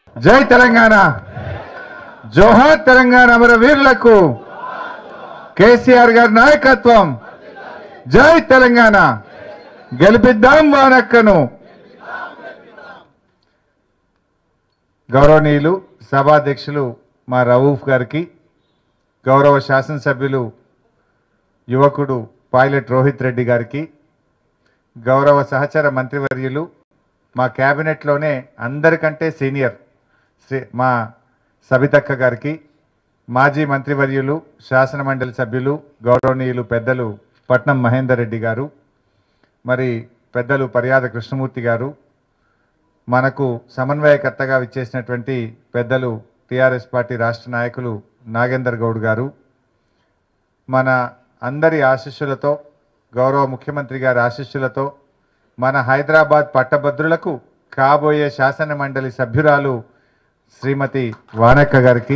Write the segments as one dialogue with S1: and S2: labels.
S1: జై తెలంగాణ జోహార్ తెలంగాణ అమర వీరులకు కేసీఆర్ గారి నాయకత్వం జై తెలంగాణ గెలిపిద్దాం వానక్కను గౌరవనీయులు సభాధ్యక్షులు మా రవూఫ్ గారికి గౌరవ శాసనసభ్యులు యువకుడు పైలట్ రోహిత్ రెడ్డి గారికి గౌరవ సహచర మంత్రివర్యులు మా క్యాబినెట్లోనే అందరికంటే సీనియర్ శ్రీ మా సబితక్క గారికి మాజీ మంత్రివర్యులు శాసన మండలి సభ్యులు గౌరవనీయులు పెద్దలు పట్నం మహేందర్ రెడ్డి గారు మరి పెద్దలు పర్యాద కృష్ణమూర్తి గారు మనకు సమన్వయకర్తగా విచ్చేసినటువంటి పెద్దలు టిఆర్ఎస్ పార్టీ రాష్ట్ర నాయకులు నాగేందర్ గౌడ్ గారు మన అందరి ఆశీస్సులతో గౌరవ ముఖ్యమంత్రి గారి ఆశీస్సులతో మన హైదరాబాద్ పట్టభద్రులకు కాబోయే శాసన మండలి సభ్యురాలు శ్రీమతి వానక్క గారికి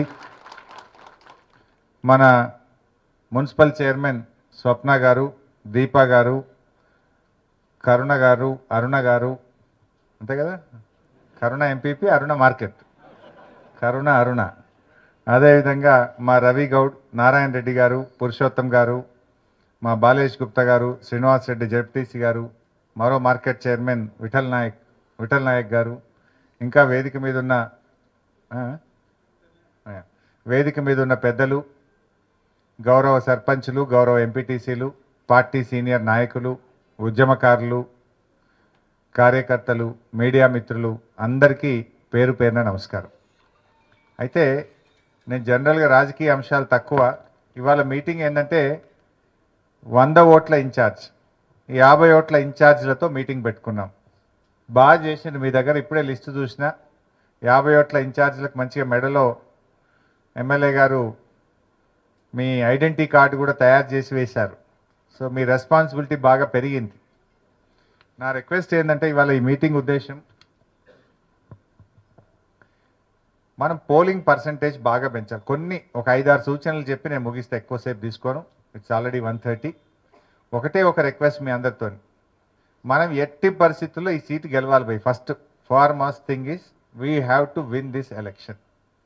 S1: మన మున్సిపల్ చైర్మన్ స్వప్న గారు దీప గారు కరుణ గారు అరుణ గారు అంతే కదా కరుణ ఎంపీపీ అరుణ మార్కెట్ కరుణ అరుణ అదేవిధంగా మా రవి గౌడ్ నారాయణ రెడ్డి గారు పురుషోత్తం గారు మా బాలేష్ గుప్తా గారు శ్రీనివాస్ రెడ్డి జెడ్పీసీ గారు మరో మార్కెట్ చైర్మన్ విఠల్ నాయక్ విఠల్ నాయక్ గారు ఇంకా వేదిక మీద ఉన్న ఆ? ఆ, వేదిక మీద ఉన్న పెద్దలు గౌరవ సర్పంచులు గౌరవ ఎంపీటీసీలు పార్టీ సీనియర్ నాయకులు ఉద్యమకారులు కార్యకర్తలు మీడియా మిత్రులు అందరికీ పేరు పేరున నమస్కారం అయితే నేను జనరల్గా రాజకీయ అంశాలు తక్కువ ఇవాళ మీటింగ్ ఏంటంటే వంద ఓట్ల ఇన్ఛార్జ్ యాభై ఓట్ల ఇన్ఛార్జ్లతో మీటింగ్ పెట్టుకున్నాం బాగా చేసిండు మీ దగ్గర ఇప్పుడే లిస్టు చూసిన యాభై ఓట్ల ఇన్ఛార్జ్లకు మంచిగా మెడలో ఎమ్మెల్యే గారు మీ ఐడెంటిటీ కార్డు కూడా తయారు చేసి వేశారు సో మీ రెస్పాన్సిబిలిటీ బాగా పెరిగింది నా రిక్వెస్ట్ ఏంటంటే ఇవాళ ఈ మీటింగ్ ఉద్దేశం మనం పోలింగ్ పర్సంటేజ్ బాగా పెంచాలి కొన్ని ఒక ఐదారు సూచనలు చెప్పి నేను ముగిస్తే ఎక్కువసేపు తీసుకోను ఇట్స్ ఆల్రెడీ వన్ థర్టీ ఒకటే ఒక రిక్వెస్ట్ మీ అందరితో మనం ఎట్టి పరిస్థితుల్లో ఈ సీటు గెలవాలి పోయి first foremost thing is we have to win this election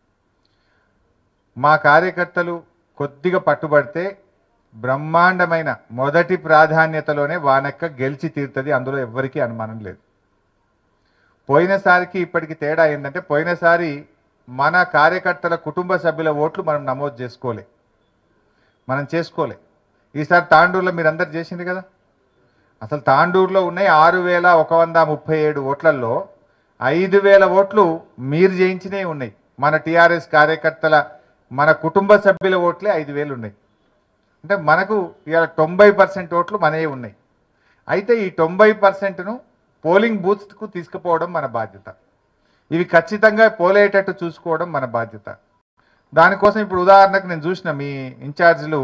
S1: మా కార్యకర్తలు కొద్దిగా పట్టుబడితే బ్రహ్మాండమైన మొదటి ప్రాధాన్యతలోనే వానక్క గెలిచి తీరుతుంది అందులో ఎవ్వరికీ అనుమానం లేదు పోయినసారికి ఇప్పటికి తేడా ఏంటంటే పోయినసారి మన కార్యకర్తల కుటుంబ సభ్యుల ఓట్లు మనం నమోదు చేసుకోలే మనం చేసుకోలే ఈసారి తాండూరులో మీరు అందరు చేసింది కదా అసలు తాండూరులో ఉన్నాయి ఆరు వేల ఒక వంద ముప్పై ఏడు ఓట్లలో ఐదు వేల ఓట్లు మీరు చేయించినవి ఉన్నాయి మన టీఆర్ఎస్ కార్యకర్తల మన కుటుంబ సభ్యుల ఓట్లే ఐదు వేలు ఉన్నాయి అంటే మనకు ఇవాళ తొంభై పర్సెంట్ ఓట్లు మనయే ఉన్నాయి అయితే ఈ తొంభై పర్సెంట్ను పోలింగ్ బూత్స్కు తీసుకుపోవడం మన బాధ్యత ఇవి ఖచ్చితంగా పోలేటట్టు చూసుకోవడం మన బాధ్యత దానికోసం ఇప్పుడు ఉదాహరణకు నేను చూసిన మీ ఇన్ఛార్జీలు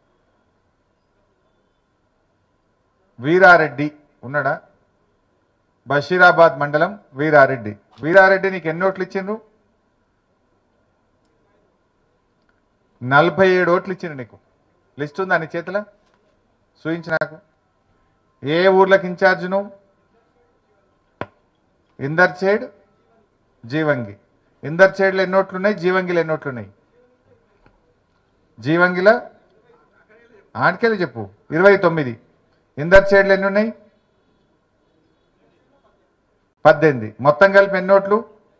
S1: వీరారెడ్డి ఉన్నాడా బషీరాబాద్ మండలం వీరారెడ్డి వీరారెడ్డి నీకు ఎన్ని ఓట్లు ఇచ్చిండ్రు నలభై ఏడు ఓట్లు ఇచ్చిండ్రు నీకు లిస్ట్ ఉందా నీ చేతిలో చూయించు నాకు ఏ ఊర్లకు ఇన్ఛార్జ్ నువ్వు ఇందర్చేడ్ జీవంగి ఇందర్చేడ్లో ఎన్ని ఓట్లు ఉన్నాయి జీవంగిలో ఎన్ని ఓట్లు ఉన్నాయి జీవంగిల ఆడికెళ్ళి చెప్పు ఇరవై తొమ్మిది ఇందర్చేడ్లు ఎన్ని ఉన్నాయి పద్దెనిమిది మొత్తం కలిపి ఎన్ని ఓట్లు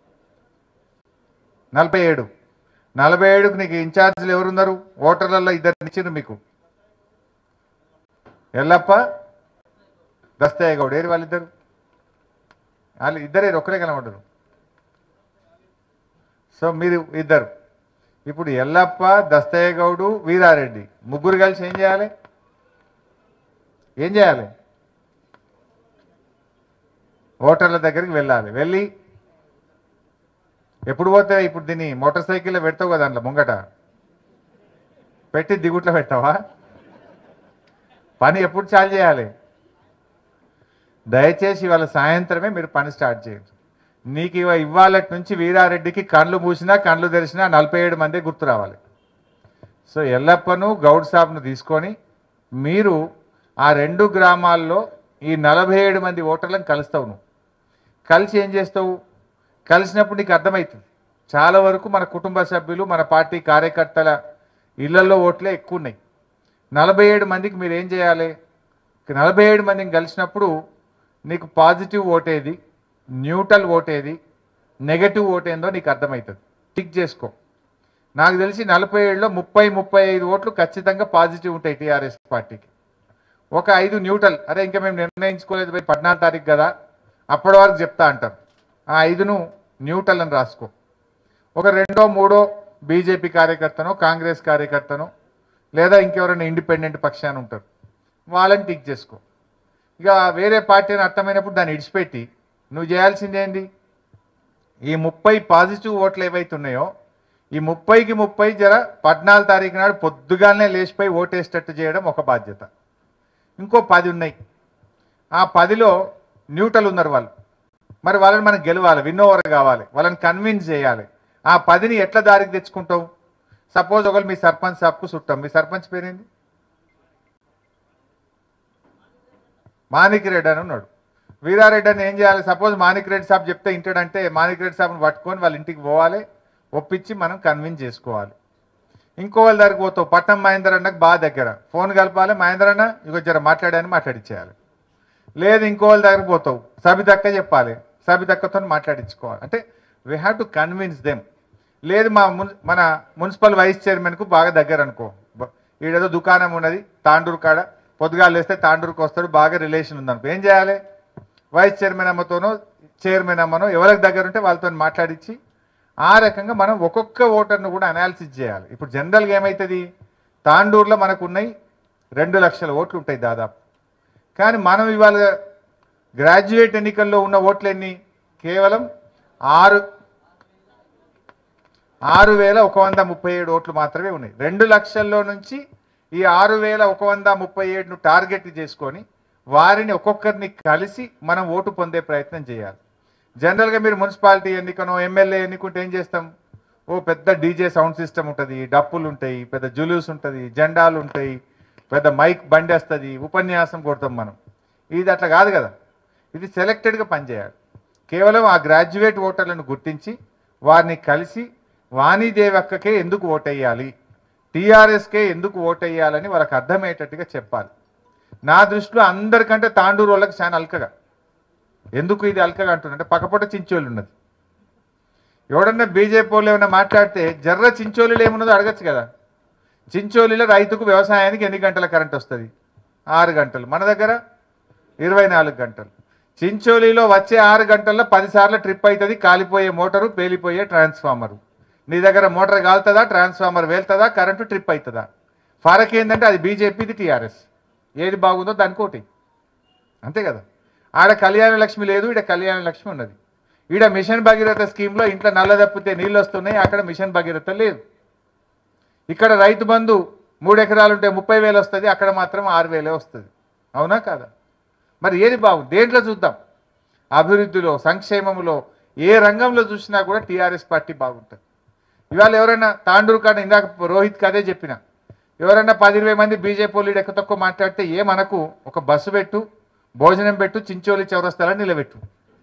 S1: నలభై ఏడు నలభై ఏడుకు నీకు ఇన్ఛార్జీలు ఎవరున్నారు ఓటర్లలో ఇద్దరు ఇచ్చిండ్రు మీకు ఎల్లప్ప దస్తయ్య గౌడ్ ఏరి వాళ్ళిద్దరు వాళ్ళు ఇద్దరే ఒక్కరే కనబడ్డారు సో మీరు ఇద్దరు ఇప్పుడు ఎల్లప్ప దస్తయ్య గౌడు వీరారెడ్డి ముగ్గురు కలిసి ఏం చేయాలి ఏం చేయాలి ఓటర్ల దగ్గరికి వెళ్ళాలి వెళ్ళి ఎప్పుడు పోతే ఇప్పుడు దీన్ని మోటార్ సైకిల్లో పెడతావు కదా దాంట్లో ముంగట పెట్టి దిగుట్లో పెట్టావా పని ఎప్పుడు చాలు చేయాలి దయచేసి ఇవాళ సాయంత్రమే మీరు పని స్టార్ట్ చేయండి నీకు ఇవ ఇవాళ నుంచి వీరారెడ్డికి కళ్ళు మూసినా కళ్ళు తెరిచినా నలభై ఏడు మంది గుర్తు రావాలి సో ఎల్లప్పను గౌడ్ సాబ్ను తీసుకొని మీరు ఆ రెండు గ్రామాల్లో ఈ నలభై ఏడు మంది ఓటర్లను కలుస్తావు నువ్వు కలిసి ఏం చేస్తావు కలిసినప్పుడు నీకు అర్థమవుతుంది చాలా వరకు మన కుటుంబ సభ్యులు మన పార్టీ కార్యకర్తల ఇళ్లలో ఓట్లే ఎక్కువ ఉన్నాయి నలభై ఏడు మందికి మీరు ఏం చేయాలి నలభై ఏడు మందిని కలిసినప్పుడు నీకు పాజిటివ్ ఓటేది న్యూట్రల్ ఓటేది నెగటివ్ ఓటేందో నీకు అర్థమవుతుంది టిక్ చేసుకో నాకు తెలిసి నలభై ఏడులో ముప్పై ముప్పై ఐదు ఓట్లు ఖచ్చితంగా పాజిటివ్ ఉంటాయి టీఆర్ఎస్ పార్టీకి ఒక ఐదు న్యూట్రల్ అరే ఇంకా మేము నిర్ణయించుకోలేదు పోయి పద్నాలుగు తారీఖు కదా అప్పటి వరకు చెప్తా అంటారు ఆ ఐదును న్యూట్రల్ అని రాసుకో ఒక రెండో మూడో బీజేపీ కార్యకర్తనో కాంగ్రెస్ కార్యకర్తనో లేదా ఇంకెవరైనా ఇండిపెండెంట్ పక్షాన్ని ఉంటారు వాళ్ళని టిక్ చేసుకో ఇక వేరే పార్టీ అని అర్థమైనప్పుడు దాన్ని ఇడిచిపెట్టి నువ్వు చేయాల్సింది ఏంది ఈ ముప్పై పాజిటివ్ ఓట్లు ఏవైతే ఉన్నాయో ఈ ముప్పైకి ముప్పై జర పద్నాలుగు తారీఖు నాడు పొద్దుగానే లేచిపోయి ఓటేసేటట్టు చేయడం ఒక బాధ్యత ఇంకో పది ఉన్నాయి ఆ పదిలో న్యూట్రల్ ఉన్నారు వాళ్ళు మరి వాళ్ళని మనం గెలవాలి విన్నోవర్ కావాలి వాళ్ళని కన్విన్స్ చేయాలి ఆ పదిని ఎట్లా దారికి తెచ్చుకుంటావు సపోజ్ ఒకళ్ళు మీ సర్పంచ్ సాబ్కు చుట్టాం మీ సర్పంచ్ పేరేంది మాణిక్ రెడ్డి అని ఉన్నాడు వీరారెడ్డి అని ఏం చేయాలి సపోజ్ మాణిక్ రెడ్డి సాబ్ చెప్తే ఇంటాడంటే మాణిక్ రెడ్డి సాబ్ని పట్టుకొని వాళ్ళ ఇంటికి పోవాలి ఒప్పించి మనం కన్విన్స్ చేసుకోవాలి ఇంకో వాళ్ళ దగ్గరికి పోతావు పట్నం మహేందర్ అన్నకు బాగా దగ్గర ఫోన్ కలపాలి మహేందర్ అన్న ఇక జర మాట్లాడాలని మాట్లాడించేయాలి లేదు ఇంకో వాళ్ళ దగ్గరికి పోతావు సబితక్క చెప్పాలి సబితక్కతో మాట్లాడించుకోవాలి అంటే we have to convince them లేదు మా మున్ మన మున్సిపల్ వైస్ చైర్మన్కు బాగా దగ్గర అనుకో బ- ఈడేదో దుకాణం ఉన్నది తాండూరు కాడ పొద్దుగాలు వేస్తే తాండూరుకు వస్తాడు బాగా రిలేషన్ ఉందనుకో ఏం చేయాలి వైస్ చైర్మన్ అమ్మతోనో చైర్మన్ అమ్మనో ఎవరికి దగ్గర ఉంటే వాళ్ళతో మాట్లాడించి ఆ రకంగా మనం ఒక్కొక్క ఓటర్ను కూడా అనాలిసిస్ చేయాలి ఇప్పుడు జనరల్గా ఏమవుతుంది తాండూరులో మనకు ఉన్నాయి రెండు లక్షల ఓట్లు ఉంటాయి దాదాపు కానీ మనం ఇవాళ గ్రాడ్యుయేట్ ఎన్నికల్లో ఉన్న ఓట్లు ఎన్ని కేవలం ఆరు ఆరు వేల ఒక వంద ముప్పై ఏడు ఓట్లు మాత్రమే ఉన్నాయి రెండు లక్షల్లో నుంచి ఈ ఆరు వేల ఒక వంద ముప్పై ఏడును టార్గెట్ చేసుకొని వారిని ఒక్కొక్కరిని కలిసి మనం ఓటు పొందే ప్రయత్నం చేయాలి జనరల్గా మీరు మున్సిపాలిటీ ఎన్నికనో ఎమ్మెల్యే ఎన్నికుంటే ఏం చేస్తాం ఓ పెద్ద డీజే సౌండ్ సిస్టమ్ ఉంటుంది డప్పులు ఉంటాయి పెద్ద జులూస్ ఉంటుంది జెండాలు ఉంటాయి పెద్ద మైక్ బండి వస్తుంది ఉపన్యాసం కొడతాం మనం ఇది అట్లా కాదు కదా ఇది సెలెక్టెడ్గా పనిచేయాలి కేవలం ఆ గ్రాడ్యుయేట్ ఓటర్లను గుర్తించి వారిని కలిసి వాణిదేవి అక్కకే ఎందుకు ఓటేయాలి టీఆర్ఎస్కే ఎందుకు ఓటేయాలని వాళ్ళకి అర్థమయ్యేటట్టుగా చెప్పాలి నా దృష్టిలో అందరికంటే తాండూరు వాళ్ళకి చాలా అల్కగా ఎందుకు ఇది అల్కగా అంటున్నంటే పక్కపొట్ట చించోళ్ళు ఉన్నది ఎవడన్నా బీజేపీ వాళ్ళు ఏమైనా మాట్లాడితే జర్ర చించోలీలో ఏమున్నదో అడగచ్చు కదా చించోలీలో రైతుకు వ్యవసాయానికి ఎన్ని గంటల కరెంట్ వస్తుంది ఆరు గంటలు మన దగ్గర ఇరవై నాలుగు గంటలు చించోలీలో వచ్చే ఆరు గంటల్లో పదిసార్లు ట్రిప్ అవుతుంది కాలిపోయే మోటారు పేలిపోయే ట్రాన్స్ఫార్మరు నీ దగ్గర మోటార్ కాలుతుందా ట్రాన్స్ఫార్మర్ వెళ్తుందా కరెంటు ట్రిప్ అవుతుందా ఫరక్ ఏంటంటే అది బీజేపీది టీఆర్ఎస్ ఏది బాగుందో దానికి ఒకటి అంతే కదా ఆడ కళ్యాణ లక్ష్మి లేదు ఈడ కళ్యాణ లక్ష్మి ఉన్నది ఈడ మిషన్ భగీరథ స్కీమ్లో ఇంట్లో నల్ల తప్పితే నీళ్ళు వస్తున్నాయి అక్కడ మిషన్ భగీరథ లేదు ఇక్కడ రైతు బంధు మూడు ఎకరాలు ఉంటే ముప్పై వేలు వస్తుంది అక్కడ మాత్రం ఆరు వేలే వస్తుంది అవునా కాదా మరి ఏది బాగుంది దేంట్లో చూద్దాం అభివృద్ధిలో సంక్షేమంలో ఏ రంగంలో చూసినా కూడా టీఆర్ఎస్ పార్టీ బాగుంటుంది ఇవాళ ఎవరైనా తాండూరు కాడ ఇందాక రోహిత్ కదే చెప్పిన ఎవరైనా పది ఇరవై మంది బీజేపీ వాళ్ళు ఎక్క తక్కువ మాట్లాడితే ఏమనకు ఒక బస్సు పెట్టు భోజనం పెట్టు చించోలి చౌరస్తాలని నిలబెట్టు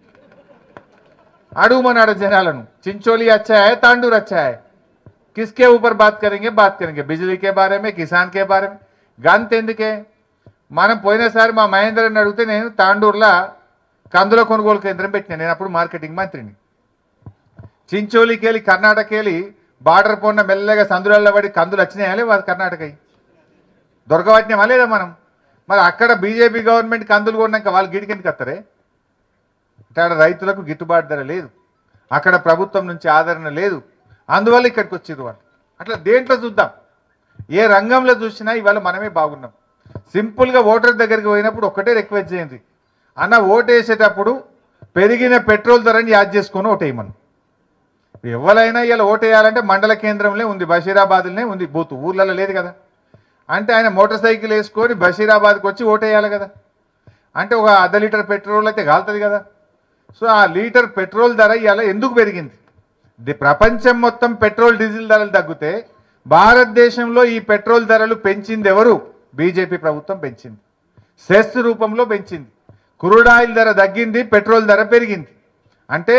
S1: అడుగుమన్నాడు జనాలను చించోలి अच्छा है तांडूर अच्छा है किसके ऊपर बात करेंगे बात करेंगे बिजली के बारे में किसान के बारे में గంత ఎందుకే మనం పోయినసారి మా మహేందర్ని అడిగితే నేను తాండూరులో కందుల కొనుగోలు కేంద్రం పెట్టినా నేను అప్పుడు మార్కెటింగ్ మంత్రిని చించోలికి వెళ్ళి కర్ణాటకకి వెళ్ళి బార్డర్ పోన్న మెల్లగా సందులలో పడి కందులు వచ్చినాయా లేవు అది కర్ణాటకకి దొరకవచ్చినామా లేదా మనం మరి అక్కడ బీజేపీ గవర్నమెంట్ కందులు కొన్నాక వాళ్ళు గిడికెందుకు వస్తారే ఇక్కడ రైతులకు గిట్టుబాటు ధర లేదు అక్కడ ప్రభుత్వం నుంచి ఆదరణ లేదు అందువల్ల ఇక్కడికి వచ్చిర్రు వాళ్ళు అట్లా దేంట్లో చూద్దాం ఏ రంగంలో చూసినా ఇవాళ మనమే బాగున్నాం సింపుల్గా ఓటర్ దగ్గరికి పోయినప్పుడు ఒక్కటే రిక్వెస్ట్ చేయండి అన్న ఓటు వేసేటప్పుడు పెరిగిన పెట్రోల్ ధరని యాద్ చేసుకొని ఓటేయమను ఎవరైనా ఇలా ఓటేయాలంటే మండల కేంద్రంలో ఉంది బషీరాబాద్లోనే ఉంది బూత్ ఊర్లలో లేదు కదా అంటే ఆయన మోటార్ సైకిల్ వేసుకొని బషీరాబాద్కి వచ్చి ఓటేయాలి కదా అంటే ఒక అర్ధ లీటర్ పెట్రోల్ అయితే కాలుతుంది కదా సో ఆ లీటర్ పెట్రోల్ ధర ఇవాళ ఎందుకు పెరిగింది ది- ప్రపంచం మొత్తం పెట్రోల్ డీజిల్ ధరలు తగ్గితే భారతదేశంలో ఈ పెట్రోల్ ధరలు పెంచింది ఎవరు బీజేపీ ప్రభుత్వం పెంచింది సెస్ రూపంలో పెంచింది క్రూడ్ ఆయిల్ ధర తగ్గింది పెట్రోల్ ధర పెరిగింది అంటే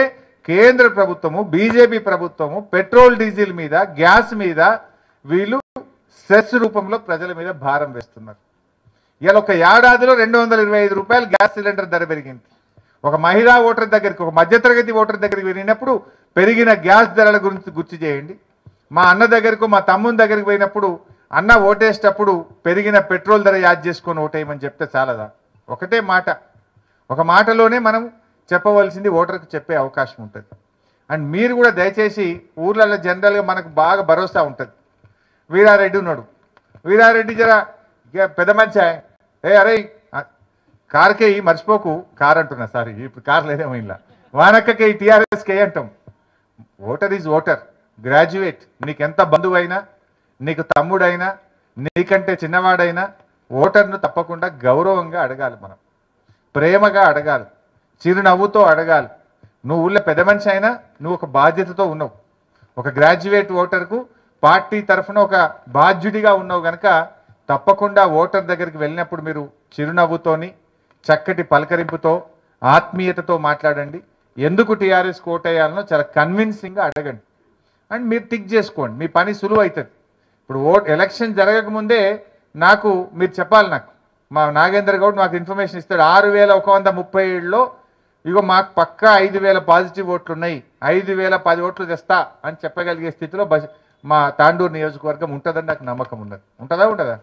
S1: కేంద్ర ప్రభుత్వము బీజేపీ ప్రభుత్వము పెట్రోల్ డీజిల్ మీద గ్యాస్ మీద వీళ్ళు సెస్ రూపంలో ప్రజల మీద భారం వేస్తున్నారు ఇవాళ ఒక ఏడాదిలో రెండు వందల ఇరవై ఐదు రూపాయలు గ్యాస్ సిలిండర్ ధర పెరిగింది ఒక మహిళా ఓటర్ దగ్గరికి ఒక మధ్యతరగతి ఓటర్ దగ్గరికి వెళ్ళినప్పుడు పెరిగిన గ్యాస్ ధరల గురించి గుర్తు చేయండి మా అన్న దగ్గరకు మా తమ్ముని దగ్గరికి పోయినప్పుడు అన్న ఓటేసేటప్పుడు పెరిగిన పెట్రోల్ ధర యాద్ చేసుకొని ఓటేయమని చెప్తే చాలదా ఒకటే మాట ఒక మాటలోనే మనం చెప్పవలసింది ఓటర్కి చెప్పే అవకాశం ఉంటుంది అండ్ మీరు కూడా దయచేసి ఊర్లలో జనరల్గా మనకు బాగా భరోసా ఉంటుంది వీరారెడ్డి ఉన్నాడు వీరారెడ్డి జర ఇక పెద్ద మంచి ఆయన. ఏ అరే ఆ, కార్కే ఈ మర్చిపోకు కార్ అంటున్నా సారీ ఇప్పుడు కార్ లేదేమో ఇలా వానక్కకే ఈ టీఆర్ఎస్కే అంటాం ఓటర్ ఈజ్ ఓటర్ గ్రాడ్యుయేట్ నీకు ఎంత బంధువు అయినా నీకు తమ్ముడైనా నీకంటే చిన్నవాడైనా ఓటర్ను తప్పకుండా గౌరవంగా అడగాలి మనం ప్రేమగా అడగాలి చిరునవ్వుతో అడగాలి నువ్వు ఊళ్ళో పెద్ద మనిషి అయినా నువ్వు ఒక బాధ్యతతో ఉన్నావు ఒక గ్రాడ్యుయేట్ ఓటర్కు పార్టీ తరఫున ఒక బాధ్యుడిగా ఉన్నావు గనక తప్పకుండా ఓటర్ దగ్గరికి వెళ్ళినప్పుడు మీరు చిరునవ్వుతోని చక్కటి పలకరింపుతో ఆత్మీయతతో మాట్లాడండి ఎందుకు టీఆర్ఎస్ కోటేయాలనో చాలా కన్విన్సింగ్గా అడగండి అండ్ మీరు టిక్ చేసుకోండి మీ పని సులువు అవుతుంది ఇప్పుడు ఓట్ ఎలక్షన్ జరగకముందే నాకు మీరు చెప్పాలి నాకు మా నాగేంద్ర గౌడ్ మాకు ఇన్ఫర్మేషన్ ఇస్తాడు ఆరు వేల ఒక వంద ముప్పై ఏడులో ఇగో మాకు పక్కా ఐదు వేల పాజిటివ్ ఓట్లు ఉన్నాయి ఐదు వేల పది ఓట్లు తెస్తా అని చెప్పగలిగే స్థితిలో బస్ మా తాండూరు నియోజకవర్గం ఉంటుందని నాకు నమ్మకం ఉన్నది ఉంటుందా ఉంటుందా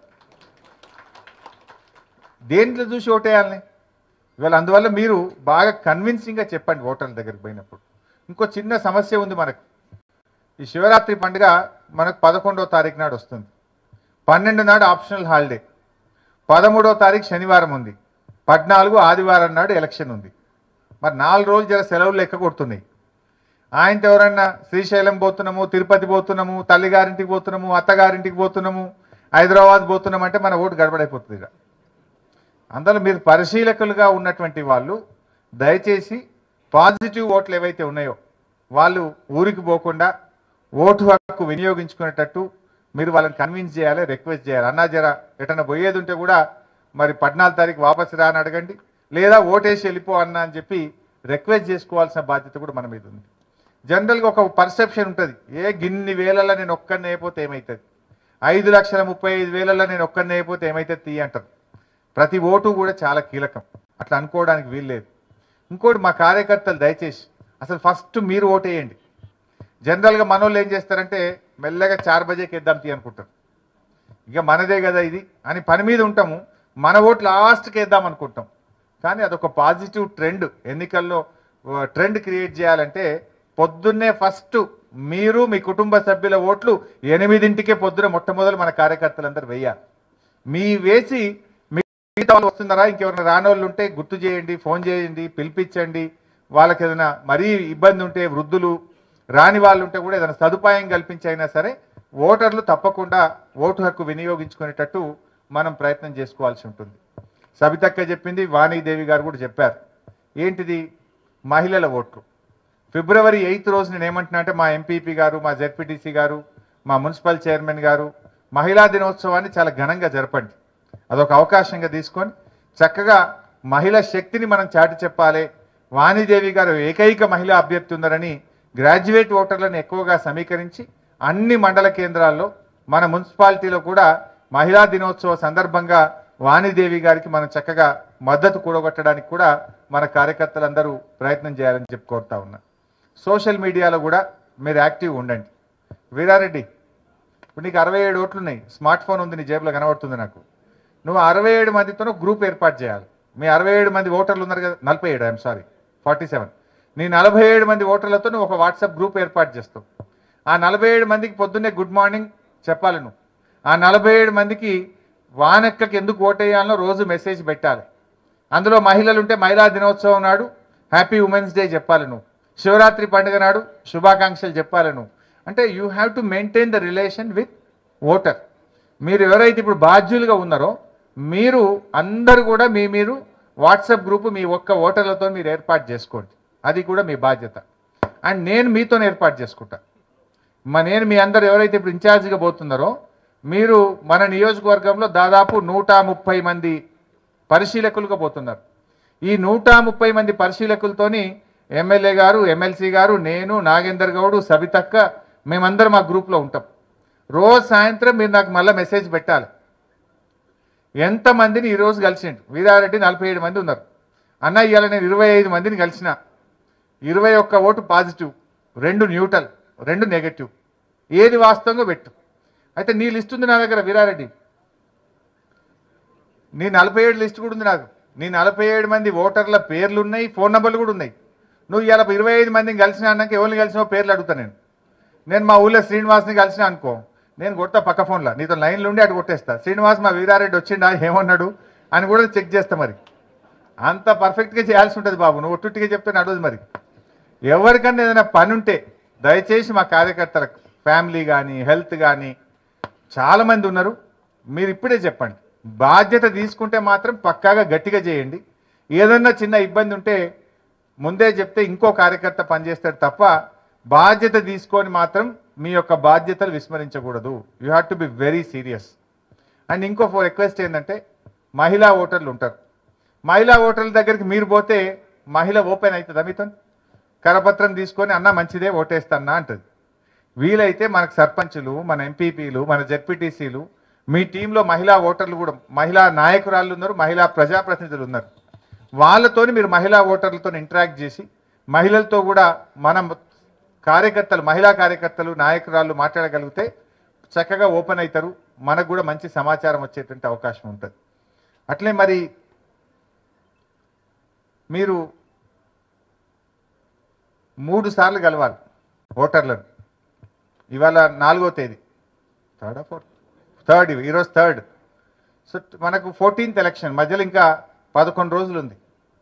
S1: దేంట్లో చూసి ఓటేయాలని ఇవాళ అందువల్ల మీరు బాగా కన్విన్సింగ్గా చెప్పండి ఓటర్ల దగ్గరికి పోయినప్పుడు ఇంకో చిన్న సమస్య ఉంది మనకు ఈ శివరాత్రి పండుగ మనకు పదకొండవ తారీఖు నాడు వస్తుంది పన్నెండు నాడు ఆప్షనల్ హాలిడే పదమూడవ తారీఖు శనివారం ఉంది పద్నాలుగు ఆదివారం నాడు ఎలక్షన్ ఉంది మరి నాలుగు రోజులు జర సెలవులు లెక్క కొడుతున్నాయి ఆయనతో ఎవరన్నా శ్రీశైలం పోతున్నాము తిరుపతి పోతున్నాము తల్లిగారింటికి పోతున్నాము అత్తగారింటికి పోతున్నాము హైదరాబాద్ పోతున్నాము అంటే మన ఓటు గడబడైపోతుంది ఇక అందులో మీరు పరిశీలకులుగా ఉన్నటువంటి వాళ్ళు దయచేసి పాజిటివ్ ఓట్లు ఏవైతే ఉన్నాయో వాళ్ళు ఊరికి పోకుండా ఓటు హక్కు వినియోగించుకునేటట్టు మీరు వాళ్ళని కన్విన్స్ చేయాలి రిక్వెస్ట్ చేయాలి అన్నా జర ఎటన్నా పోయేది ఉంటే కూడా మరి పద్నాలుగు తారీఖు వాపసు రా అని అడగండి లేదా ఓటేసి వెళ్ళిపో అన్నా అని చెప్పి రిక్వెస్ట్ చేసుకోవాల్సిన బాధ్యత కూడా మన మీద ఉంది జనరల్గా ఒక పర్సెప్షన్ ఉంటుంది ఏ గిన్ని వేలల్లో నేను ఒక్కడిని అయిపోతే ఏమవుతుంది ఐదు లక్షల ముప్పై ఐదు వేలల్లో నేను ఒక్కడిని అయిపోతే ఏమవుతుంది తీ అంటారు ప్రతి ఓటు కూడా చాలా కీలకం అట్లా అనుకోవడానికి వీల్లేదు ఇంకోటి మా కార్యకర్తలు దయచేసి అసలు ఫస్ట్ మీరు ఓటేయండి జనరల్గా మనోళ్ళు ఏం చేస్తారంటే మెల్లగా చార్ బజేకి వేద్దాం తీ అనుకుంటారు ఇక మనదే కదా ఇది అని పని మీద ఉంటాము మన ఓటు లాస్ట్కి వేద్దాం అనుకుంటాం కానీ అదొక పాజిటివ్ ట్రెండ్ ఎన్నికల్లో ట్రెండ్ క్రియేట్ చేయాలంటే పొద్దున్నే ఫస్ట్ మీరు మీ కుటుంబ సభ్యుల ఓట్లు ఎనిమిదింటికే పొద్దున మొట్టమొదలు మన కార్యకర్తలందరూ వేయాలి మీ వేసి మిగతా వాళ్ళు వస్తున్నారా ఇంకెవరైనా రానోళ్ళు ఉంటే గుర్తు చేయండి ఫోన్ చేయండి పిలిపించండి వాళ్ళకి ఏదైనా మరీ ఇబ్బంది ఉంటే వృద్ధులు రాని వాళ్ళు ఉంటే కూడా ఏదైనా సదుపాయం కల్పించైనా సరే ఓటర్లు తప్పకుండా ఓటు హక్కు వినియోగించుకునేటట్టు మనం ప్రయత్నం చేసుకోవాల్సి ఉంటుంది సబితక్క చెప్పింది వాణీదేవి గారు కూడా చెప్పారు ఏంటిది మహిళల ఓట్లు ఫిబ్రవరి ఎయిత్ రోజు నేను ఏమంటున్నా అంటే మా ఎంపీపీ గారు మా జెడ్పీటీసీ గారు మా మున్సిపల్ చైర్మన్ గారు మహిళా దినోత్సవాన్ని చాలా ఘనంగా జరపండి అదొక అవకాశంగా తీసుకొని చక్కగా మహిళా శక్తిని మనం చాటి చెప్పాలి వాణిదేవి గారు ఏకైక మహిళా అభ్యర్థి ఉన్నారని గ్రాడ్యుయేట్ ఓటర్లను ఎక్కువగా సమీకరించి అన్ని మండల కేంద్రాల్లో మన మున్సిపాలిటీలో కూడా మహిళా దినోత్సవ సందర్భంగా వాణిదేవి గారికి మనం చక్కగా మద్దతు కూడగొట్టడానికి కూడా మన కార్యకర్తలందరూ ప్రయత్నం చేయాలని చెప్పి కోరుతా ఉన్నా సోషల్ మీడియాలో కూడా మీరు యాక్టివ్ ఉండండి వీరారెడ్డి ఇప్పుడు నీకు అరవై ఏడు ఓట్లు ఉన్నాయి స్మార్ట్ ఫోన్ ఉంది నీ జేబులో కనబడుతుంది నాకు నువ్వు అరవై ఏడు మందితో గ్రూప్ ఏర్పాటు చేయాలి మీ అరవై ఏడు మంది ఓటర్లు ఉన్నారు కదా నలభై ఏడు ఐఎమ్ సారీ ఫార్టీ సెవెన్ నీ నలభై ఏడు మంది ఓటర్లతో నువ్వు ఒక వాట్సాప్ గ్రూప్ ఏర్పాటు చేస్తావు ఆ నలభై ఏడు మందికి పొద్దున్నే గుడ్ మార్నింగ్ చెప్పాలి నువ్వు ఆ నలభై ఏడు మందికి వానక్కకి ఎందుకు ఓటేయాలనో రోజు మెసేజ్ పెట్టాలి అందులో మహిళలు ఉంటే మహిళా దినోత్సవం నాడు హ్యాపీ ఉమెన్స్ డే చెప్పాలి నువ్వు శివరాత్రి పండుగ నాడు శుభాకాంక్షలు చెప్పాలి నువ్వు అంటే you have to maintain the relation with voter మీరు ఎవరైతే ఇప్పుడు బాధ్యులుగా ఉన్నారో మీరు అందరు కూడా మీ మీరు వాట్సాప్ గ్రూప్ మీ ఒక్క ఓటర్లతో మీరు ఏర్పాటు చేసుకోండి అది కూడా మీ బాధ్యత అండ్ నేను మీతో ఏర్పాటు చేసుకుంటా మా నేను మీ అందరు ఎవరైతే ఇప్పుడు ఇన్ఛార్జిగా పోతున్నారో మీరు మన నియోజకవర్గంలో దాదాపు నూట ముప్పై మంది పరిశీలకులుగా పోతున్నారు ఈ నూట ముప్పై మంది పరిశీలకులతోని ఎమ్మెల్యే గారు ఎమ్మెల్సీ గారు నేను నాగేందర్ గౌడు సబితక్క మేమందరం మా గ్రూప్లో ఉంటాం రోజు సాయంత్రం మీరు నాకు మళ్ళీ మెసేజ్ పెట్టాలి ఎంతమందిని ఈరోజు కలిసిండు వీరారెడ్డి నలభై ఏడు మంది ఉన్నారు అన్న ఇవాళ నేను ఇరవై ఐదు మందిని కలిసిన ఇరవై ఒక్క ఓటు పాజిటివ్ రెండు న్యూట్రల్ రెండు నెగటివ్ ఏది వాస్తవంగా పెట్టు అయితే నీ లిస్ట్ ఉంది నా దగ్గర వీరారెడ్డి నీ నలభై ఏడు లిస్ట్ కూడా ఉంది నాకు నీ నలభై ఏడు మంది ఓటర్ల పేర్లు ఉన్నాయి ఫోన్ నెంబర్లు కూడా ఉన్నాయి నువ్వు ఇవాళ ఇరవై ఐదు మందిని కలిసిన అన్నాక ఎవరిని కలిసినో పేర్లు అడుగుతా నేను నేను మా ఊళ్ళో శ్రీనివాస్ని కలిసిన అనుకో నేను కొడతా పక్క ఫోన్లో నీతో లైన్లో ఉండి అటు కొట్టేస్తా శ్రీనివాస్ మా వీరారెడ్డి వచ్చిండా ఏమన్నాడు అని కూడా చెక్ చేస్తా మరి అంత పర్ఫెక్ట్గా చేయాల్సి ఉంటుంది బాబు నువ్వు ఒట్టుగా చెప్తే నడవదు మరి ఎవరికన్నా ఏదైనా పని ఉంటే దయచేసి మా కార్యకర్తలకు ఫ్యామిలీ కానీ హెల్త్ కానీ చాలామంది ఉన్నారు మీరు ఇప్పుడే చెప్పండి బాధ్యత తీసుకుంటే మాత్రం పక్కాగా గట్టిగా చేయండి ఏదన్నా చిన్న ఇబ్బంది ఉంటే ముందే చెప్తే ఇంకో కార్యకర్త పనిచేస్తాడు తప్ప బాధ్యత తీసుకొని మాత్రం మీ యొక్క బాధ్యతలు విస్మరించకూడదు you have to be very serious and ఇంకో రిక్వెస్ట్ ఏంటంటే మహిళా ఓటర్లు ఉంటారు మహిళా ఓటర్ల దగ్గరికి మీరు పోతే మహిళ ఓపెన్ అవుతుందా మీతో కరపత్రం తీసుకొని అన్న మంచిదే ఓటేస్తానా అంటది వీలైతే మనకు సర్పంచులు మన ఎంపీపీలు మన జెడ్పీటీసీలు మీ టీంలో మహిళా ఓటర్లు కూడా మహిళా నాయకురాళ్ళు ఉన్నారు మహిళా ప్రజాప్రతినిధులు ఉన్నారు వాళ్ళతోని మీరు మహిళా ఓటర్లతో ఇంటరాక్ట్ చేసి మహిళలతో కూడా మనం కార్యకర్తలు మహిళా కార్యకర్తలు నాయకురాళ్ళు మాట్లాడగలిగితే చక్కగా ఓపెన్ అవుతారు మనకు కూడా మంచి సమాచారం వచ్చేటువంటి అవకాశం ఉంటుంది అట్లే మరి మీరు మూడు సార్లు కలవాలి ఓటర్లను ఇవాళ నాలుగో తేదీ థర్డ్ ఫోర్త్ థర్డ్ ఈరోజు థర్డ్ సో మనకు ఫోర్టీన్త్ ఎలక్షన్ మధ్యలో ఇంకా పదకొండు రోజులు ఉంది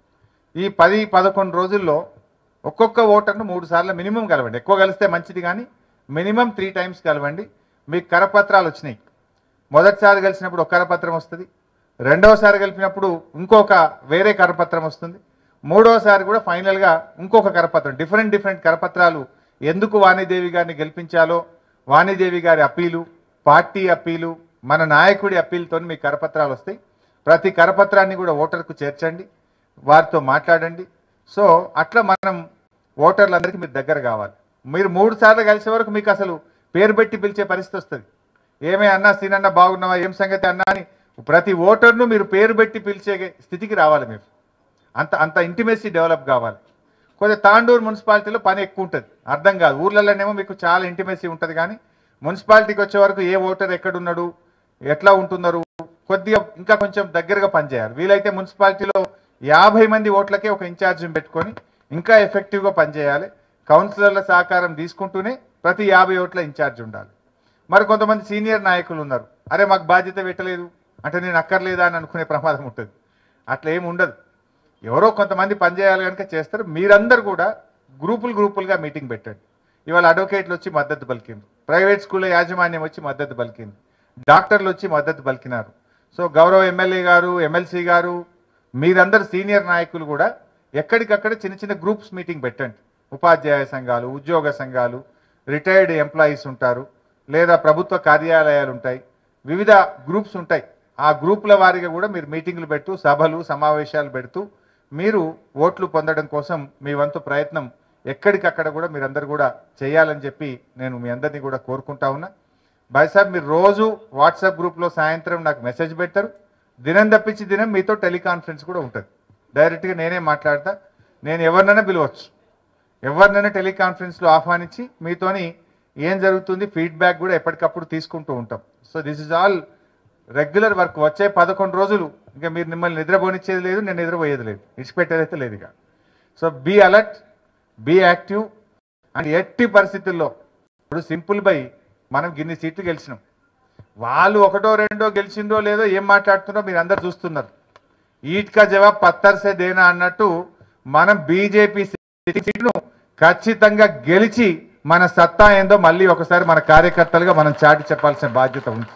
S1: ఈ పది పదకొండు రోజుల్లో ఒక్కొక్క ఓటర్ను మూడు సార్లు మినిమం కలవండి ఎక్కువ కలిస్తే మంచిది కానీ మినిమం త్రీ టైమ్స్ కలవండి మీకు కరపత్రాలు వచ్చినాయి మొదటిసారి కలిసినప్పుడు ఒక కరపత్రం వస్తుంది రెండవసారి కలిపినప్పుడు ఇంకొక వేరే కరపత్రం వస్తుంది మూడవసారి కూడా ఫైనల్గా ఇంకొక కరపత్రం డిఫరెంట్ డిఫరెంట్ కరపత్రాలు ఎందుకు వాణిదేవి గారిని గెలిపించాలో వాణిదేవి గారి అప్పీలు పార్టీ అప్పీలు మన నాయకుడి అప్పీలతో మీకు కరపత్రాలు వస్తాయి ప్రతి కరపత్రాన్ని కూడా ఓటర్కు చేర్చండి వారితో మాట్లాడండి సో అట్లా మనం ఓటర్లందరికీ మీరు దగ్గర కావాలి మీరు మూడు సార్లు కలిసే వరకు మీకు అసలు పేరు పెట్టి పిలిచే పరిస్థితి వస్తుంది ఏమే అన్నా సీనన్న బాగున్నావా ఏం సంగతి అన్నా అని ప్రతి ఓటర్ను మీరు పేరు పెట్టి పిలిచే స్థితికి రావాలి మీరు అంత అంత ఇంటిమేసీ డెవలప్ కావాలి కొద్దిగా తాండూరు మున్సిపాలిటీలో పని ఎక్కువ ఉంటుంది అర్థం కాదు ఊర్లలోనేమో మీకు చాలా ఇంటిమేసీ ఉంటుంది కానీ మున్సిపాలిటీకి వచ్చే వరకు ఏ ఓటర్ ఎక్కడున్నాడు ఎట్లా ఉంటున్నారు కొద్దిగా ఇంకా కొంచెం దగ్గరగా పనిచేయాలి వీలైతే మున్సిపాలిటీలో యాభై మంది ఓట్లకే ఒక ఇన్ఛార్జిని పెట్టుకొని ఇంకా ఎఫెక్టివ్గా పనిచేయాలి కౌన్సిలర్ల సహకారం తీసుకుంటూనే ప్రతి యాభై ఓట్ల ఇన్ఛార్జ్ ఉండాలి మరి కొంతమంది సీనియర్ నాయకులు ఉన్నారు అరే మాకు బాధ్యత పెట్టలేదు అంటే నేను అక్కర్లేదా అని అనుకునే ప్రమాదం ఉంటుంది అట్లా ఏమి ఉండదు ఎవరో కొంతమంది పనిచేయాలి కనుక చేస్తారు మీరందరూ కూడా గ్రూపులు గ్రూపులుగా మీటింగ్ పెట్టండి ఇవాళ అడ్వకేట్లు వచ్చి మద్దతు పలికింది ప్రైవేట్ స్కూల్లో యాజమాన్యం వచ్చి మద్దతు పలికింది డాక్టర్లు వచ్చి మద్దతు పలికినారు సో గౌరవ ఎమ్మెల్యే గారు ఎమ్మెల్సీ గారు మీరందరు సీనియర్ నాయకులు కూడా ఎక్కడికక్కడ చిన్న చిన్న గ్రూప్స్ మీటింగ్ పెట్టండి ఉపాధ్యాయ సంఘాలు ఉద్యోగ సంఘాలు రిటైర్డ్ ఎంప్లాయీస్ ఉంటారు లేదా ప్రభుత్వ కార్యాలయాలు ఉంటాయి వివిధ గ్రూప్స్ ఉంటాయి ఆ గ్రూపుల వారిగా కూడా మీరు మీటింగ్లు పెడుతూ సభలు సమావేశాలు పెడుతూ మీరు ఓట్లు పొందడం కోసం మీ వంతు ప్రయత్నం ఎక్కడికక్కడ కూడా మీరందరూ కూడా చేయాలని చెప్పి నేను మీ అందరినీ కూడా కోరుకుంటా ఉన్నా బాయ్ సాబ్ మీరు రోజు వాట్సాప్ గ్రూప్లో సాయంత్రం నాకు మెసేజ్ పెట్టారు దినం తప్పించి దినం మీతో టెలికాన్ఫరెన్స్ కూడా ఉంటుంది డైరెక్ట్గా నేనే మాట్లాడతా నేను ఎవరినైనా పిలవచ్చు ఎవరినైనా టెలికాన్ఫరెన్స్లో ఆహ్వానించి మీతోని ఏం జరుగుతుంది ఫీడ్బ్యాక్ కూడా ఎప్పటికప్పుడు తీసుకుంటూ ఉంటాం so this is all regular work వచ్చే పదకొండు రోజులు ఇంకా మీరు మిమ్మల్ని నిద్రపోనిచ్చేది లేదు నేను నిద్రపోయేది లేదు ఇచ్చిపెట్టేది అయితే లేదు ఇక so be alert be active and ఎట్టి పరిస్థితుల్లో ఇప్పుడు సింపుల్ బై మనం గిన్ని సీట్లు గెలిచినాం వాళ్ళు ఒకటో రెండో గెలిచిందో లేదో ఏం మాట్లాడుతున్నారో మీరు అందరు చూస్తున్నారు ఈట్కా జవాబ్ పత్తర్సే దేనా అన్నట్టు మనం బీజేపీ సీట్ను ఖచ్చితంగా గెలిచి మన సత్తా ఏందో మళ్ళీ ఒకసారి మన కార్యకర్తలుగా మనం చాటి చెప్పాల్సిన బాధ్యత ఉంది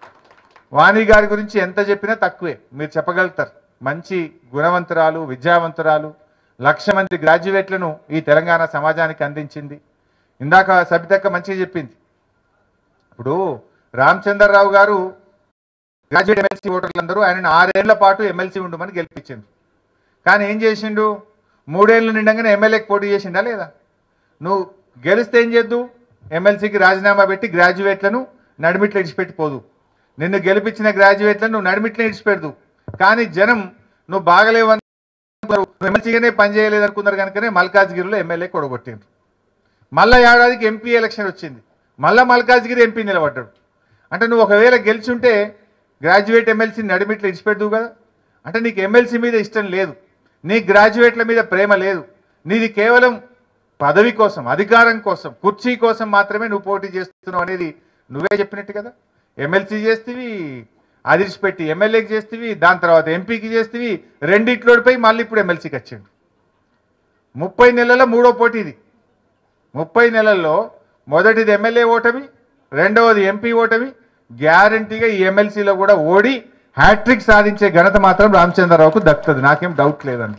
S1: వాణి గారి గురించి ఎంత చెప్పినా తక్కువే మీరు చెప్పగలుగుతారు మంచి గుణవంతురాలు విద్యావంతురాలు లక్ష మంది గ్రాడ్యుయేట్లను ఈ తెలంగాణ సమాజానికి అందించింది ఇందాక సబితక్క మంచిగా చెప్పింది ఇప్పుడు రామచంద్రరావు గారు గ్రాడ్యుయేట్ ఎమ్మెల్సీ ఓటర్లందరూ ఆయన ఆరేళ్ల పాటు ఎమ్మెల్సీ ఉండమని గెలిపించింది కానీ ఏం చేసిండు మూడేళ్ళు నిండగానే ఎమ్మెల్యేకి పోటీ చేసిండా లేదా నువ్వు గెలిస్తే ఏం చేద్దు ఎమ్మెల్సీకి రాజీనామా పెట్టి గ్రాడ్యుయేట్లను నడిమిట్లు ఇడిచిపెట్టిపోదు నిన్ను గెలిపించిన గ్రాడ్యుయేట్లను నువ్వు నడిమిట్లు ఇడిచిపెడదు కానీ జనం నువ్వు బాగలేవని ఎమ్మెల్సీగానే పనిచేయలేదు అనుకున్నారు కనుకనే మల్కాజ్గిరిలో ఎమ్మెల్యే కొడగొట్టిండ్రు మళ్ళా ఏడాదికి ఎంపీ ఎలక్షన్ వచ్చింది మళ్ళా మల్కాజ్గిరి ఎంపీ నిలబడ్డాడు అంటే నువ్వు ఒకవేళ గెలిచుంటే గ్రాడ్యుయేట్ ఎమ్మెల్సీ నడిమిట్లు ఇడిచిపెడదు కదా అంటే నీకు ఎమ్మెల్సీ మీద ఇష్టం లేదు నీ గ్రాడ్యుయేట్ల మీద ప్రేమ లేదు నీది కేవలం పదవి కోసం అధికారం కోసం కుర్చీ కోసం మాత్రమే నువ్వు పోటీ చేస్తున్నావు అనేది నువ్వే చెప్పినట్టు కదా ఎమ్మెల్సీ చేస్తేవి అదిరిచిపెట్టి ఎమ్మెల్యేకి చేస్తేవి దాని తర్వాత ఎంపీకి చేస్తేవి రెండిట్లోడిపోయి మళ్ళీ ఇప్పుడు ఎమ్మెల్సీకి వచ్చిండు ముప్పై నెలల మూడో పోటీ ఇది ముప్పై నెలల్లో మొదటిది ఎమ్మెల్యే ఓటమి రెండవది ఎంపీ ఓటమి గ్యారంటీగా ఈ ఎమ్మెల్సీలో కూడా ఓడి హ్యాట్రిక్ సాధించే ఘనత మాత్రం రామచంద్రరావుకు దక్కుతుంది నాకేం డౌట్ లేదండి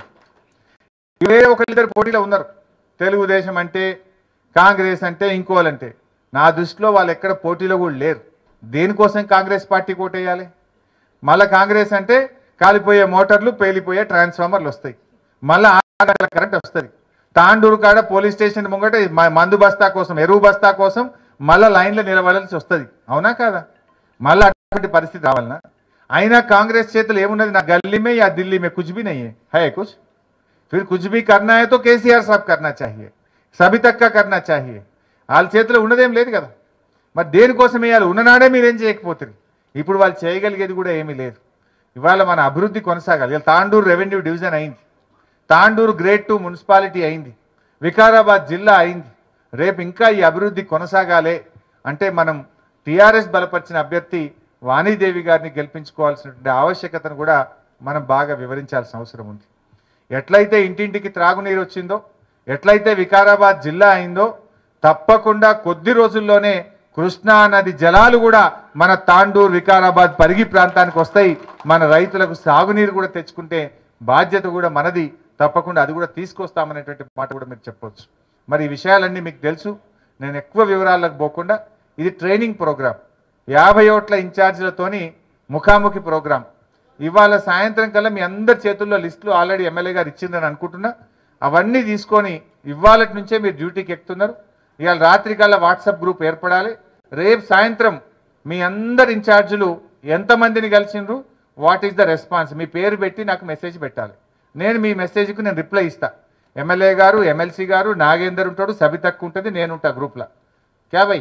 S1: వేరే ఒకరిద్దరు పోటీలో ఉన్నారు తెలుగుదేశం అంటే కాంగ్రెస్ అంటే ఇంకోవాలంటే నా దృష్టిలో వాళ్ళు ఎక్కడ పోటీలో కూడా లేరు దేనికోసం కాంగ్రెస్ పార్టీ కోటేయాలి మళ్ళీ కాంగ్రెస్ అంటే కాలిపోయే మోటార్లు పేలిపోయే ట్రాన్స్ఫార్మర్లు వస్తాయి మళ్ళీ కరెంట్ వస్తుంది తాండూరు కాడ పోలీస్ స్టేషన్ ముంగట మ- మందు బస్తా కోసం ఎరువు బస్తా కోసం మళ్ళీ లైన్లో నిలబడాల్సి వస్తుంది అవునా కాదా మళ్ళీ అటువంటి పరిస్థితి రావాలనా అయినా కాంగ్రెస్ చేతులు ఏమున్నది నా गली में या दिल्ली में कुछ भी नहीं है है कुछ फिर कुछ भी करना है तो కేసీఆర్ సాబ్ करना चाहिए సభి తక్క करना चाहिए వాళ్ళ చేతిలో ఉన్నదేం లేదు కదా మరి దేనికోసం వేయాలి ఉన్ననాడే మీరేం చేయకపోతుంది ఇప్పుడు వాళ్ళు చేయగలిగేది కూడా ఏమీ లేదు ఇవాళ మన అభివృద్ధి కొనసాగాలి ఇవాళ తాండూరు రెవెన్యూ డివిజన్ అయింది తాండూరు గ్రేడ్ టూ మున్సిపాలిటీ అయింది వికారాబాద్ జిల్లా అయింది రేపు ఇంకా ఈ అభివృద్ధి కొనసాగాలి అంటే మనం టీఆర్ఎస్ బలపరిచిన అభ్యర్థి వాణీదేవి గారిని గెలిపించుకోవాల్సినటువంటి ఆవశ్యకతను కూడా మనం బాగా వివరించాల్సిన అవసరం ఉంది ఎట్లయితే ఇంటింటికి త్రాగునీరు వచ్చిందో ఎట్లయితే వికారాబాద్ జిల్లా అయిందో తప్పకుండా కొద్ది రోజుల్లోనే కృష్ణా నది జలాలు కూడా మన తాండూరు వికారాబాద్ పరిగి ప్రాంతానికి వస్తాయి మన రైతులకు సాగునీరు కూడా తెచ్చుకుంటే బాధ్యత కూడా మనది తప్పకుండా అది కూడా తీసుకొస్తామనేటువంటి మాట కూడా మీరు చెప్పొచ్చు మరి ఈ విషయాలన్నీ మీకు తెలుసు నేను ఎక్కువ వివరాలకు పోకుండా ఇది ట్రైనింగ్ ప్రోగ్రామ్ యాభై ఓట్ల ఇన్ఛార్జీలతోని ముఖాముఖి ప్రోగ్రాం ఇవాళ సాయంత్రం కల్లా మీ అందరి చేతుల్లో లిస్టులు ఆల్రెడీ ఎమ్మెల్యే గారు ఇచ్చిందని అనుకుంటున్నా అవన్నీ తీసుకొని ఇవాళటి నుంచే మీరు డ్యూటీకి ఎక్కుతున్నారు ఇవాళ రాత్రి కల్లా వాట్సాప్ గ్రూప్ ఏర్పడాలి రేపు సాయంత్రం మీ అందరి ఇన్ఛార్జీలు ఎంతమందిని కలిసిండ్రు వాట్ ఈస్ ద రెస్పాన్స్ మీ పేరు పెట్టి నాకు మెసేజ్ పెట్టాలి నేను మీ మెసేజ్కి నేను రిప్లై ఇస్తా ఎమ్మెల్యే గారు ఎమ్మెల్సీ గారు నాగేందర్ ఉంటాడు సబితక్కు ఉంటుంది నేను ఉంటా గ్రూప్లో క్యా భయ్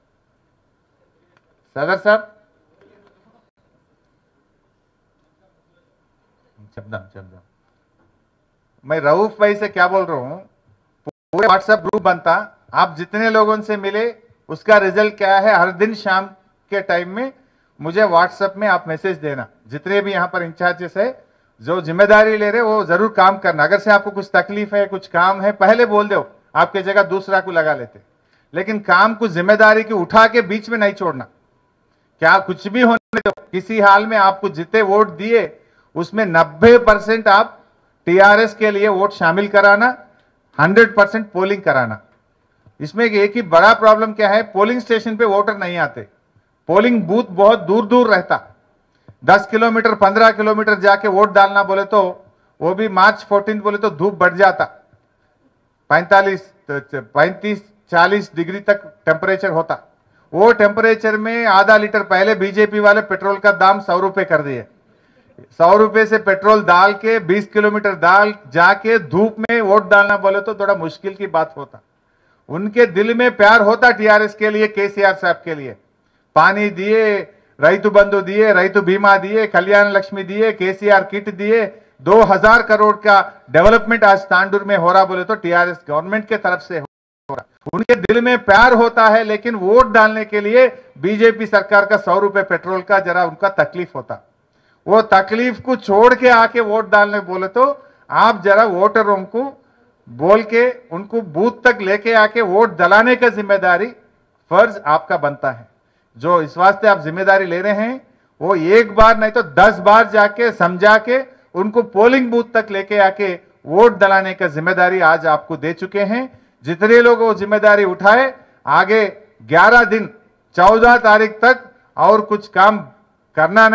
S1: సదర్ సార్ చెప్దాం చెప్దాం मैं रऊफ भाई से क्या बोल रहा हूँ पूरे व्हाट्सएप ग्रुप बनता आप जितने लोगों से मिले उसका रिजल्ट क्या है हर दिन शाम के टाइम में मुझे व्हाट्सएप में आप मैसेज देना जितने भी यहाँ पर इंचार्जेस है जो जिम्मेदारी ले रहे वो जरूर काम करना अगर से आपको कुछ तकलीफ है कुछ काम है पहले बोल दो आपके जगह दूसरा को लगा लेते लेकिन काम को जिम्मेदारी की उठा के बीच में नहीं छोड़ना क्या कुछ भी होने दो किसी हाल में आपको जितने वोट दिए उसमें 90 परसेंट आप टीआरएस के लिए वोट शामिल कराना 100 परसेंट पोलिंग कराना इसमें एक ही बड़ा प्रॉब्लम क्या है पोलिंग स्टेशन पे वोटर नहीं आते पोलिंग बूथ बहुत दूर दूर रहता 10 किलोमीटर 15 किलोमीटर जाके वोट डालना बोले तो वो भी मार्च 14 बोले तो धूप बढ़ जाता पैंतालीस पैंतीस चालीस डिग्री तक टेम्परेचर होता वो टेम्परेचर में आधा लीटर पहले बीजेपी वाले पेट्रोल का दाम सौ रुपए कर दिए सौ रुपए से पेट्रोल डाल के 20 किलोमीटर डाल जाके धूप में वोट डालना बोले तो थोड़ा मुश्किल की बात होता उनके दिल में प्यार होता टीआरएस के लिए केसीआर साहब के लिए पानी दिए రైతు బంధు दिए రైతు बीमा दिए कल्याण लक्ष्मी दिए केसीआर किट दिए दो हजार करोड़ का डेवलपमेंट आज तांडुर में हो रहा बोले तो टीआरएस गवर्नमेंट के तरफ से हो रहा उनके दिल में प्यार होता है लेकिन वोट डालने के लिए बीजेपी सरकार का सौ रुपए पेट्रोल का जरा उनका तकलीफ होता वो तकलीफ को छोड़ के आके वोट डालने बोले तो आप जरा वोटरों को बोल के उनको बूथ तक लेके आके वोट दिलाने का जिम्मेदारी फर्ज आपका बनता है जो इस वास्ते आप जिम्मेदारी ले रहे हैं वो एक बार नहीं तो दस बार जाके समझा के उनको पोलिंग बूथ तक लेके आके वोट दिलाने का जिम्मेदारी आज आपको दे चुके हैं जितने लोग वो जिम्मेदारी उठाए आगे 11 दिन 14 तारीख तक और कुछ काम करना नहीं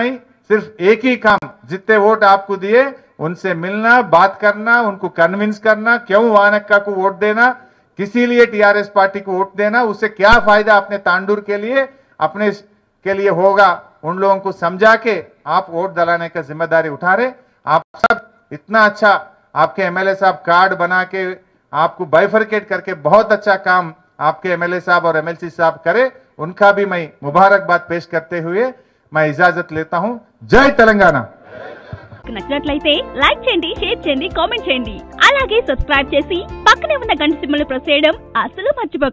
S1: सिर्फ एक ही काम जितने वोट आपको दिए उनसे मिलना बात करना उनको कन्विंस करना क्यों वानक्का को वोट देना किसी लिए टीआरएस पार्टी को वोट देना उससे क्या फायदा अपने तांडूर के लिए अपने के लिए होगा उन लोगों को समझा के आप वोट दिलाने का जिम्मेदारी उठा रहे आप सब इतना अच्छा आपके एमएलए साहब कार्ड बना के आपको बाइफरकेट करके बहुत अच्छा काम आपके एमएलए साहब और एमएलसी साहब करे उनका भी मैं मुबारकबाद पेश करते हुए मैं इजाजत लेता हूं जय तेलंगाना
S2: మీకు నచ్చినట్లయితే లైక్ చేయండి షేర్ చేయండి కామెంట్ చేయండి అలాగే సబ్స్క్రైబ్ చేసి పక్కనే ఉన్న గంట సింబల్ ప్రెస్ చేయడం అస్సలు మర్చిపోకండి